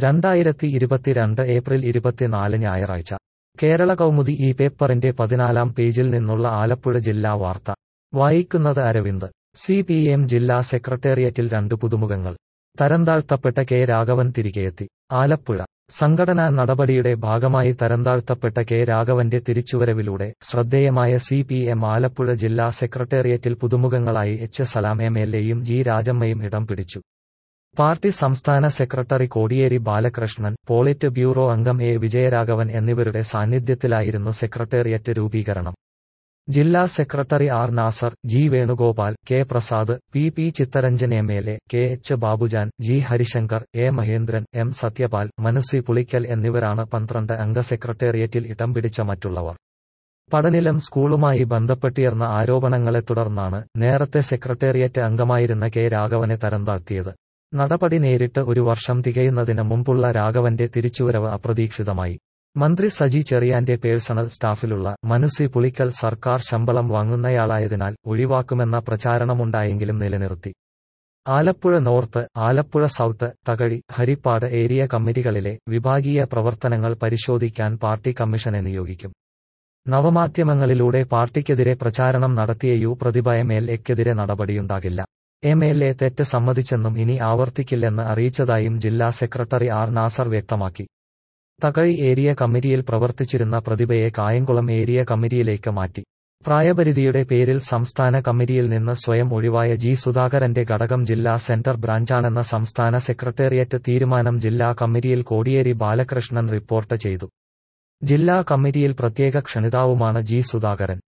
രണ്ടായിരത്തി ഇരുപത്തിരണ്ട് ഏപ്രിൽ ഇരുപത്തിനാല് ഞായറാഴ്ച കേരള കൗമുദി ഈ പേപ്പറിന്റെ പതിനാലാം പേജിൽ നിന്നുള്ള ആലപ്പുഴ ജില്ലാ വാർത്ത വായിക്കുന്നത് അരവിന്ദ് സി പി എം ജില്ലാ സെക്രട്ടേറിയറ്റിൽ രണ്ട് പുതുമുഖങ്ങൾ തരംതാഴ്ത്തപ്പെട്ട കെ രാഘവൻ തിരികെയെത്തി ആലപ്പുഴ സംഘടനാ നടപടിയുടെ ഭാഗമായി തരംതാഴ്ത്തപ്പെട്ട കെ രാഘവന്റെ തിരിച്ചുവരവിലൂടെ ശ്രദ്ധേയമായ സി പി എം ആലപ്പുഴ ജില്ലാ സെക്രട്ടേറിയറ്റിൽ പുതുമുഖങ്ങളായി എച്ച് സലാം എം എൽ എയും ജി രാജമ്മയും ഇടം പിടിച്ചു പാർട്ടി സംസ്ഥാന secretary Kodiyeri Balakrishnan politburo അംഗം എ വിജയരാഘവൻ എന്നിവരുടെ സാന്നിധ്യത്തിലായിരുന്നു സെക്രട്ടേറിയറ്റ് രൂപീകരണം ജില്ലാ secretary R Nasar G Venugopal K Prasad P P Chitharanjan M L A K H Babujan G Harishankar A Mahendran M Sathyapal Manasi Pulickal എന്നിവരാണ് പന്ത്രണ്ട് അംഗ സെക്രട്ടേറിയറ്റിൽ ഇടം പിടിച്ച മറ്റുള്ളവർ പടനിലം സ്കൂളുമായി ബന്ധപ്പെട്ടിരുന്ന ആരോപണങ്ങളെ തുടർന്നാണ് നേരത്തെ സെക്രട്ടേറിയറ്റ് അംഗമായിരുന്ന കെ രാഘവനെ തരംതാഴ്ത്തിയത് നടപടി നേരിട്ട് ഒരു വർഷം തികയുന്നതിന് മുമ്പുള്ള രാഘവന്റെ തിരിച്ചുവരവ് അപ്രതീക്ഷിതമായി മന്ത്രി സജി ചെറിയാന്റെ പേഴ്സണൽ സ്റ്റാഫിലുള്ള മനസി പുളിക്കൽ സർക്കാർ ശമ്പളം വാങ്ങുന്നയാളായതിനാൽ ഒഴിവാക്കുമെന്ന പ്രചാരണമുണ്ടായെങ്കിലും നിലനിർത്തി Alappuzha north Alappuzha south Thakazhi Haripad area കമ്മിറ്റികളിലെ വിഭാഗീയ പ്രവർത്തനങ്ങൾ പരിശോധിക്കാൻ പാർട്ടി കമ്മീഷനെ നിയോഗിക്കും നവമാധ്യമങ്ങളിലൂടെ പാർട്ടിക്കെതിരെ പ്രചാരണം നടത്തിയ യു പ്രതിഭ എം എൽ എക്കെതിരെ നടപടിയുണ്ടാകില്ല എം എൽ എ തെറ്റ് സമ്മതിച്ചെന്നും ഇനി ആവർത്തിക്കില്ലെന്ന് അറിയിച്ചതായും ജില്ലാ സെക്രട്ടറി ആർ നാസർ വ്യക്തമാക്കി തകഴി ഏരിയ കമ്മിറ്റിയിൽ പ്രവർത്തിച്ചിരുന്ന പ്രതിഭയെ കായംകുളം ഏരിയ കമ്മിറ്റിയിലേക്ക് മാറ്റി പ്രായപരിധിയുടെ പേരിൽ സംസ്ഥാന കമ്മിറ്റിയിൽ നിന്ന് സ്വയം ഒഴിവായ ജി സുധാകരന്റെ ഘടകം ജില്ലാ സെന്റർ ബ്രാഞ്ചാണെന്ന സംസ്ഥാന സെക്രട്ടേറിയറ്റ് തീരുമാനം ജില്ലാ കമ്മിറ്റിയിൽ കോടിയേരി ബാലകൃഷ്ണൻ റിപ്പോർട്ട് ചെയ്തു ജില്ലാ കമ്മിറ്റിയിൽ പ്രത്യേക ക്ഷണിതാവുമാണ് ജി സുധാകരൻ